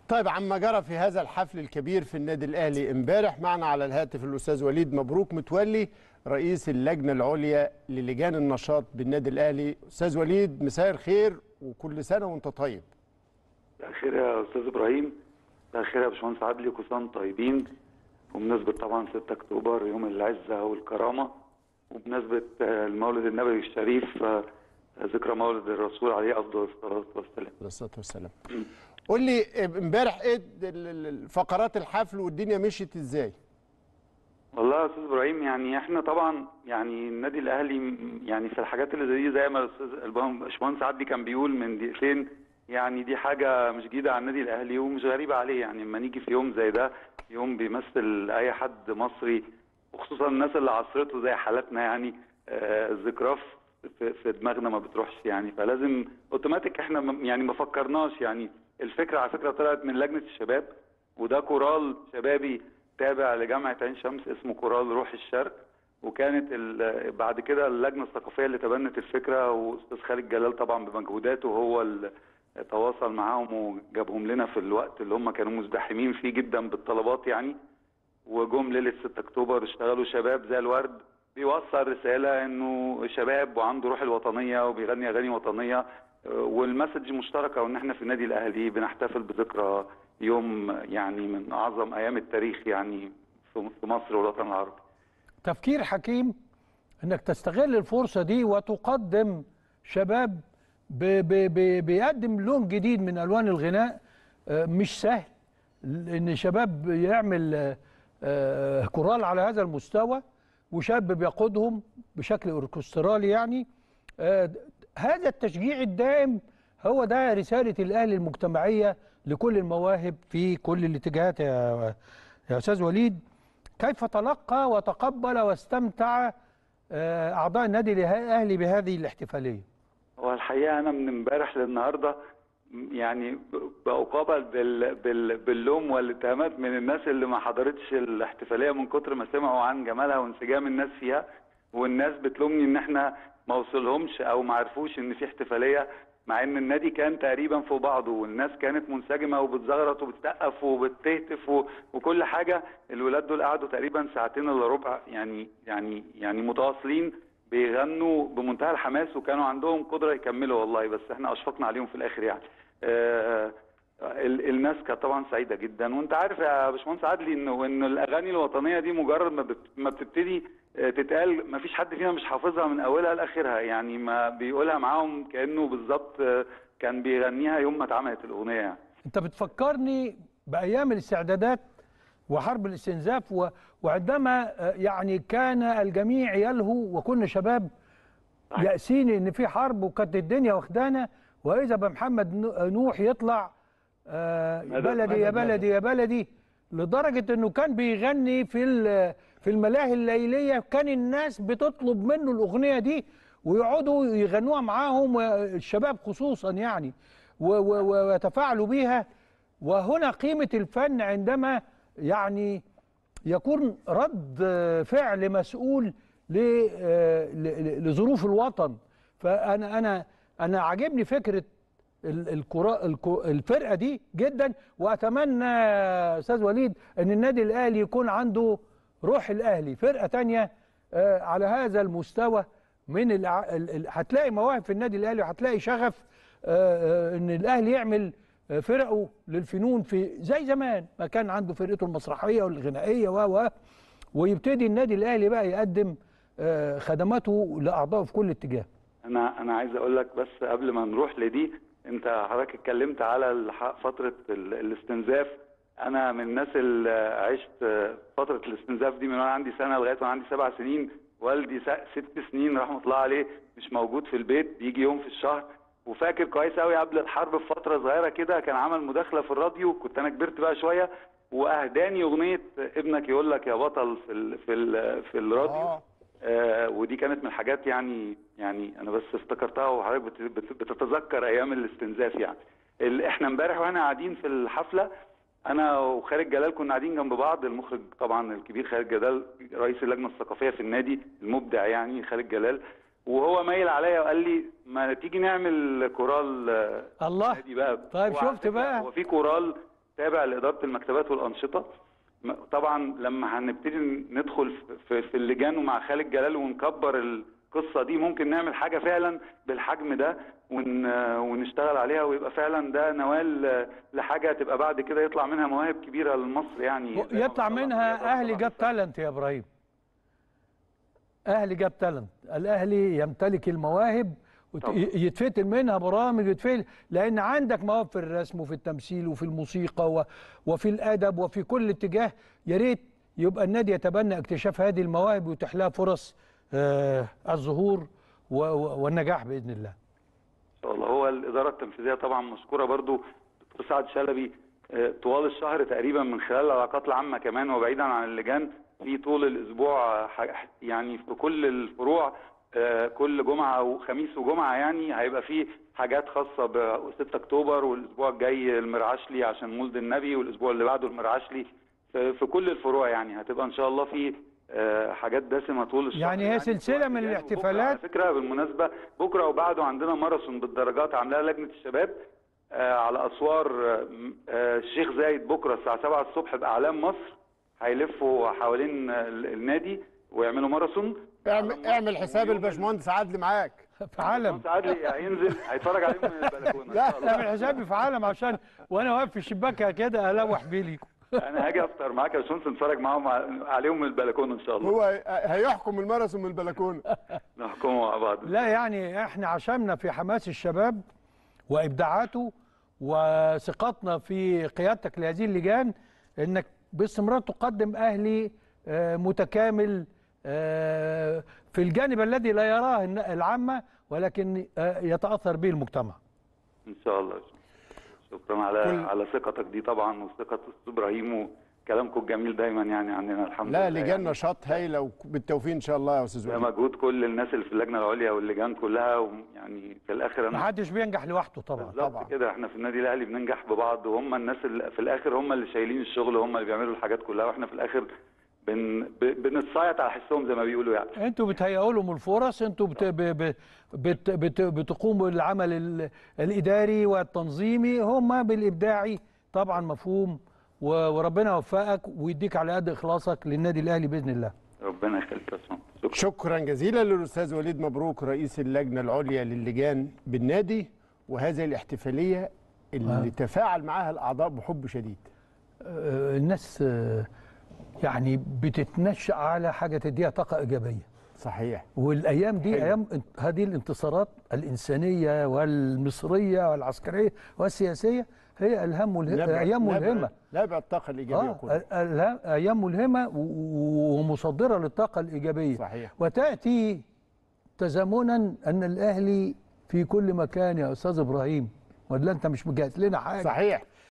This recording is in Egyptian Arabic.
طيب عما جرى في هذا الحفل الكبير في النادي الاهلي امبارح معنا على الهاتف الاستاذ وليد مبروك متولي رئيس اللجنه العليا للجان النشاط بالنادي الاهلي استاذ وليد مساء الخير وكل سنه وانت طيب مساء الخير يا استاذ ابراهيم مساء الخير يا باشمهندس عدلي كل سنه وانتم طيبين وبمناسبه طبعا 6 اكتوبر يوم العزه والكرامه وبمناسبه آه، المولد النبوي الشريف آه، ذكرى مولد الرسول عليه افضل الصلاه والسلام عليه الصلاه والسلام قول لي امبارح ايه ال- ال- ال- فقرات الحفل والدنيا مشيت ازاي والله يا استاذ ابراهيم يعني احنا طبعا يعني النادي الاهلي م- يعني في الحاجات اللي زي دي زي ما الاستاذ الباشمهندس عدلي كان بيقول من دقيقتين يعني دي حاجه مش جديده على النادي الاهلي ومش غريبه عليه يعني لما نيجي في يوم زي ده يوم بيمثل اي حد مصري وخصوصا الناس اللي عصرته زي حالاتنا يعني آه، الذكرى في, في دماغنا ما بتروحش يعني فلازم اوتوماتيك احنا م- يعني ما فكرناش يعني الفكره على فكره طلعت من لجنه الشباب وده كورال شبابي تابع لجامعه عين شمس اسمه كورال روح الشرق وكانت ال- بعد كده اللجنه الثقافيه اللي تبنت الفكره واستاذ خالد جلال طبعا بمجهوداته هو اللي تواصل معاهم وجابهم لنا في الوقت اللي هم كانوا مزدحمين فيه جدا بالطلبات يعني وجم ليله 6 اكتوبر اشتغلوا شباب زي الورد بيوصل رساله انه شباب وعنده روح الوطنيه وبيغني اغاني وطنيه آه، والمسج مشتركه وان احنا في النادي الاهلي بنحتفل بذكرى يوم يعني من اعظم ايام التاريخ يعني في في مصر والوطن العربي تفكير حكيم انك تستغل الفرصه دي وتقدم شباب ب ب ب بيقدم لون جديد من الوان الغناء آه، مش سهل ان شباب يعمل آه، آه، كورال على هذا المستوى وشاب بيقودهم بشكل اوركسترالي يعني آه، هذا التشجيع الدائم هو ده رساله الاهلي المجتمعيه لكل المواهب في كل الاتجاهات يا يا استاذ وليد كيف تلقى وتقبل واستمتع آه، اعضاء النادي الاهلي بهذه الاحتفاليه هو الحقيقه انا من امبارح للنهارده يعني بقابل بال بال باللوم والاتهامات من الناس اللي ما حضرتش الاحتفاليه من كتر ما سمعوا عن جمالها وانسجام الناس فيها والناس بتلومني ان احنا ما وصلهمش او ما عرفوش ان في احتفاليه مع ان النادي كان تقريبا في بعضه والناس كانت منسجمه وبتزغرط وبتسقف وبتهتف و- وكل حاجه الولاد دول قعدوا تقريبا ساعتين الا ربع يعني يعني يعني متواصلين بيغنوا بمنتهى الحماس وكانوا عندهم قدره يكملوا والله بس احنا اشفقنا عليهم في الاخر يعني آه ال- الناس كانت طبعا سعيده جدا وانت عارف يا باشمهندس عدلي انه انه الاغاني الوطنيه دي مجرد ما بت- ما بتبتدي آه، تتقال ما فيش حد فينا مش حافظها من اولها لاخرها يعني ما بيقولها معاهم كانه بالظبط آه، كان بيغنيها يوم ما اتعملت الاغنيه يعني. انت بتفكرني بايام الاستعدادات وحرب الاستنزاف و- وعندما آه، يعني كان الجميع يلهو وكنا شباب يأسين ان في حرب وكانت الدنيا واخدانا واذا بمحمد نو- نوح يطلع آه، مدد- بلدي يا مدد- بلدي يا بلدي لدرجه انه كان بيغني في ال- في الملاهي الليليه كان الناس بتطلب منه الاغنيه دي ويقعدوا يغنوها معاهم الشباب خصوصا يعني و- و- و- ويتفاعلوا بيها وهنا قيمه الفن عندما يعني يكون رد فعل مسؤول ل- ل- لظروف الوطن فانا انا انا عاجبني فكره ال- الكرة الك- الفرقه دي جدا واتمنى استاذ وليد ان النادي الاهلي يكون عنده روح الاهلي فرقه تانية آه، على هذا المستوى من الع... ال- ال- هتلاقي مواهب في النادي الاهلي وهتلاقي شغف آه، آه، ان الاهلي يعمل آه، فرقه للفنون في زي زمان ما كان عنده فرقته المسرحيه والغنائيه و و ويبتدي النادي الاهلي بقى يقدم آه، خدماته لاعضائه في كل اتجاه انا انا عايز اقول لك بس قبل ما نروح لدي انت حضرتك اتكلمت على الح- فتره ال- الاستنزاف انا من الناس اللي عشت فتره الاستنزاف دي من وانا عندي سنه لغايه وانا عندي سبع سنين والدي س- ست سنين رحمه الله عليه مش موجود في البيت بيجي يوم في الشهر وفاكر كويس قوي قبل الحرب بفتره صغيره كده كان عمل مداخله في الراديو كنت انا كبرت بقى شويه واهداني اغنيه ابنك يقول لك يا بطل في ال في ال في الراديو آه. آه ودي كانت من الحاجات يعني يعني انا بس افتكرتها وحضرتك بت- بت- بتتذكر ايام الاستنزاف يعني ال- احنا امبارح واحنا قاعدين في الحفله انا وخالد جلال كنا قاعدين جنب بعض المخرج طبعا الكبير خالد جلال رئيس اللجنه الثقافيه في النادي المبدع يعني خالد جلال وهو مايل عليا وقال لي ما تيجي نعمل كورال آه، الله نادي بقى طيب هو على شفت فكرة بقى؟ هو في كورال تابع لاداره المكتبات والانشطه م- طبعا لما هنبتدي ندخل في, في اللجان ومع خالد جلال ونكبر القصه دي ممكن نعمل حاجه فعلا بالحجم ده ون ونشتغل عليها ويبقى فعلا ده نوال لحاجه تبقى بعد كده يطلع منها مواهب كبيره لمصر يعني زي ما يطلع بطلع منها الرياضة اهلي طبعاً. جاب تالنت يا ابراهيم اهلي جاب تالنت الاهلي يمتلك المواهب وت- طبعا. يتفتل منها برامج يتفتل لان عندك مواهب في الرسم وفي التمثيل وفي الموسيقى و- وفي الادب وفي كل اتجاه يا ريت يبقى النادي يتبنى اكتشاف هذه المواهب ويتيح لها فرص آه الظهور و- و- والنجاح باذن الله ان شاء الله هو الاداره التنفيذيه طبعا مشكوره برضو دكتور سعد شلبي آه، طوال الشهر تقريبا من خلال العلاقات العامه كمان وبعيدا عن اللجان في طول الاسبوع آه، ح- يعني في كل الفروع آه، كل جمعه وخميس وجمعه يعني هيبقى في حاجات خاصه ب 6 اكتوبر والاسبوع الجاي المرعشلي عشان مولد النبي والاسبوع اللي بعده المرعشلي في في كل الفروع يعني هتبقى ان شاء الله في آه، حاجات دسمه طول الشهر يعني هي سلسلة سواء من لجان. وبكرة الاحتفالات. على فكره بالمناسبه بكره وبعده عندنا ماراثون بالدرجات عاملاها لجنه الشباب آه، على اسوار آه، آه، الشيخ زايد بكره الساعه 7 الصبح باعلام مصر هيلفوا حوالين آه، النادي ويعملوا ماراثون اعمل, اعمل حساب الباشمهندس عادل معاك في عالم سعد هينزل هيتفرج عليهم من البلكونه لا، إن شاء الله. اعمل حسابي في عالم عشان وانا واقف في الشباك كده الوح بيه ليكم انا هاجي افطر معاك يا باشمهندس نتفرج معاهم ع- عليهم من البلكونه ان شاء الله هو هي- هيحكم الماراثون من البلكونه نحكموا مع بعض لا يعني احنا عشمنا في حماس الشباب وابداعاته وثقتنا في قيادتك لهذه اللجان انك باستمرار تقدم اهلي آه، متكامل آه، في الجانب الذي لا يراه الن- العامه ولكن آه، يتاثر به المجتمع ان شاء الله شكرا على كل- على ثقتك دي طبعا وثقه استاذ ابراهيم وكلامكم الجميل دايما يعني عندنا الحمد لا لله لجان يعني. نشاط هايله وبالتوفيق ان شاء الله يا استاذ ده وليد مجهود كل الناس اللي في اللجنه العليا واللجان كلها ويعني في الاخر ما انا حدش بينجح لوحده طبعا بالظبط كده احنا في النادي الاهلي بننجح ببعض وهم الناس اللي في الاخر هم اللي شايلين الشغل هم اللي بيعملوا الحاجات كلها واحنا في الاخر بن ب- بنتصايط على حسهم زي ما بيقولوا يعني انتوا بتهيئوا لهم الفرص انتوا بت ب ب بت بت بتقوموا بالعمل ال- الاداري والتنظيمي هم بالابداعي طبعا مفهوم و- وربنا يوفقك ويديك على قد اخلاصك للنادي الاهلي باذن الله ربنا يخليك يا باشمهندس. شكرا شكرا جزيلا للاستاذ وليد مبروك رئيس اللجنه العليا للجان بالنادي وهذه الاحتفاليه اللي تفاعل معها الاعضاء بحب شديد آه، الناس آه، يعني بتتنشأ على حاجه تديها طاقه ايجابيه صحيح والايام دي حلو. ايام انت- هذه الانتصارات الانسانيه والمصريه والعسكريه والسياسيه هي الهام والهم نبع- ايام نبع- ملهمه نبع الطاقه الايجابيه اه كلها ال- ال- ايام ملهمه و- و- ومصدره للطاقه الايجابيه صحيح. وتاتي تزامنا ان الاهلي في كل مكان يا استاذ ابراهيم ولا انت مش مجهز لنا حاجه صحيح